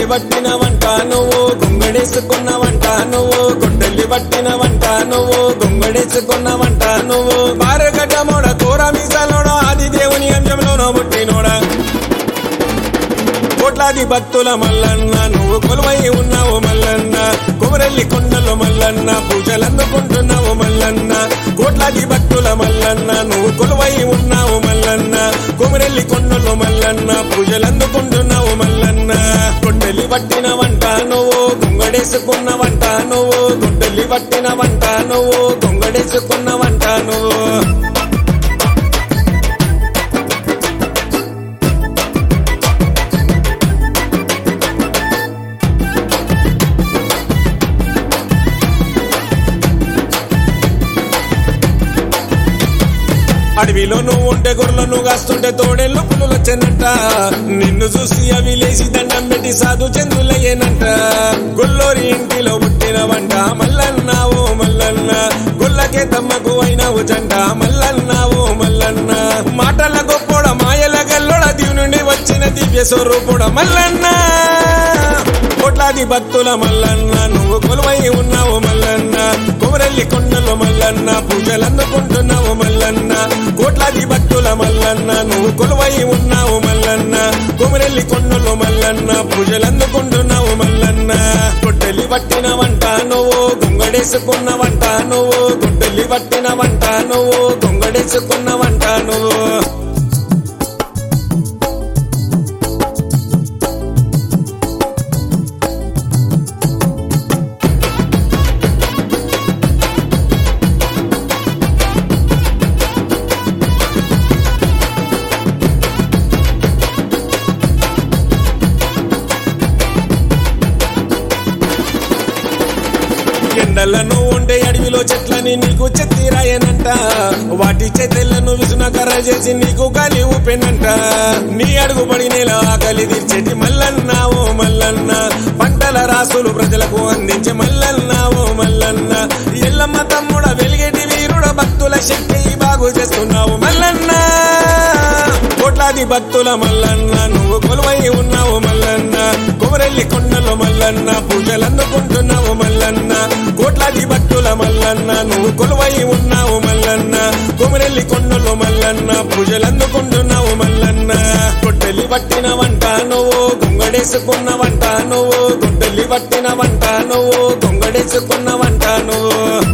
పట్టిన వంట నువ్వు గొంగడేసుకున్న వంట నువ్వు గుడ్డలి పట్టిన వంట నువ్వు గొంగడేసుకున్న వంట నువ్వు బారగడ్డ మోడ కూర మీసాలోడ ఆది దేవుని అంశంలోనో పుట్టినోడా కోట్లాది భక్తుల మల్లన్న నువ్వు కొలువై ఉన్నావు మల్లన్న కుమరెల్లి కొండలు మల్లన్న పూజలు అందుకుంటున్నావు మల్లన్న కోట్లాది భక్తుల మల్లన్న నువ్వు కొలువై ఉన్నావు మల్లన్న కుమరెల్లి కొండలు మల్లన్న పూజలు అందుకుంటున్నావు మల్లన్న గుడ్డలి పట్టిన వంట నువ్వు గుంగడేసుకున్న వంట నువ్వు గుడ్డలి పట్టిన వంట నువ్వు గుంగడేసుకున్న వంట నువ్వు అడవిలో నువ్వు ఉంటే గొర్రెలను కాస్తుంటే తోడేళ్ళు పులులు వచ్చానంట నిన్ను చూసి అవి లేచి దండం పెట్టి సాధు చందులయ్యేనంట గొల్లోరి ఇంటిలో పుట్టిన వంట మల్లన్నావు మల్లన్న గొల్లకే తమ్మకు అయినావు జంట మల్లన్నావు మల్లన్న మాటల గొప్పోడ మాయల గల్లోడ దీవు నుండి వచ్చిన దివ్య స్వరూపుడ మల్లన్న కోట్లాది భక్తుల మల్లన్న నువ్వు కొలువై ఉన్నావు మల్లన్న కుమరెల్లి కొండలు మల్లన్న పూజలు అందుకుంటున్నావు మల్లన్న కోట్లాది భక్తుల మల్లన్న నువ్వు కొలువై ఉన్నావు మల్లన్న కుమరెల్లి కొండలు మల్లన్న పూజలు అందుకుంటున్నావు మల్లన్న గుడ్డలి పట్టిన వంట నువ్వు గుంగడేసుకున్న వంట నువ్వు గుడ్డలి పట్టిన వంట నువ్వు గుంగడేసుకున్న వంట నువ్వు ఎండలను ఉండే అడవిలో చెట్లని నీకు చెత్తిరాయనంట వాటి చెత్తెలను విసున కర్ర చేసి నీకు గాలి ఊపెనంట నీ అడుగు పడి నేల ఆకలి తీర్చేటి మల్లన్న ఓ మల్లన్న పంటల రాసులు ప్రజలకు అందించే మల్లన్న ఓ మల్లన్న ఎల్లమ్మ తమ్ముడ వెలిగేటి వీరుడ భక్తుల శక్తి బాగు చేస్తున్నావు మల్లన్న కోట్లాది భక్తుల మల్లన్న నువ్వు కొలువై ఉన్నావు మల్లన్న కుమరెల్లి కొండలో మల్లన్న పూజలు అందుకుంటున్నావు మల్లన్న కోట్లాది భక్తుల మల్లన్న నువ్వు కొలువై ఉన్నావు మల్లన్న కుమరెల్లి కొండలో మల్లన్న పూజలు అందుకుంటున్నావు మల్లన్న గుడ్డలి పట్టిన వంట నువ్వు గుంగడేసుకున్న వంట నువ్వు గుడ్డలి పట్టిన వంట నువ్వు గుంగడేసుకున్న వంట నువ్వు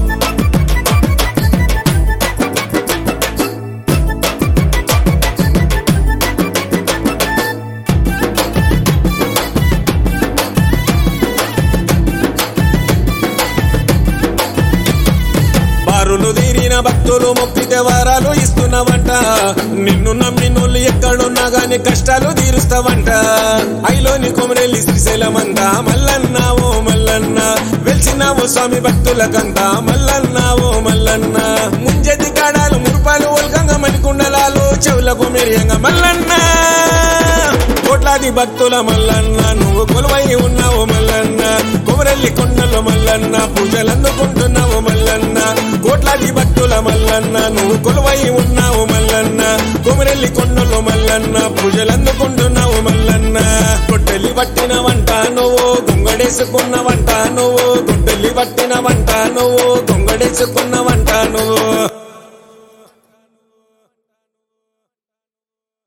బారులు తీరిన భక్తులు మొక్కితే వరాలు ఇస్తున్నావంట నిన్ను నమ్మి నోళ్ళు ఎక్కడున్నా గాని కష్టాలు తీరుస్తావంట ఐలోని కొమరెల్లి శ్రీశైలమంత మల్లన్న ఓ మల్లన్న వెలిసినావు స్వామి భక్తులకంత మల్లన్న ఓ మల్లన్న ముంజతి కాడాలు మురుపాలు ఒల్కంగ మణికుండలాలు చెవులకు మెరియంగా మల్లన్న కోట్లాది భక్తుల మల్లన్న నువ్వు కొలువై ఉన్నావు మల్లన్న కొమరెల్లి కొండలు మల్లన్న పూజలు అందుకుంటున్నావు మల్లన్న కోట్లాది భక్తుల మల్లన్న నువ్వు కొలువై ఉన్నావు మల్లన్న కొమరెల్లి కొండలు మల్లన్న పూజలు అందుకుంటున్నావు మల్లన్న గుడ్డలి పట్టిన వంట నువ్వు గుంగడేసుకున్న వంట నువ్వు గుడ్డలి పట్టిన వంట నువ్వు గుంగడేసుకున్న వంట నువ్వు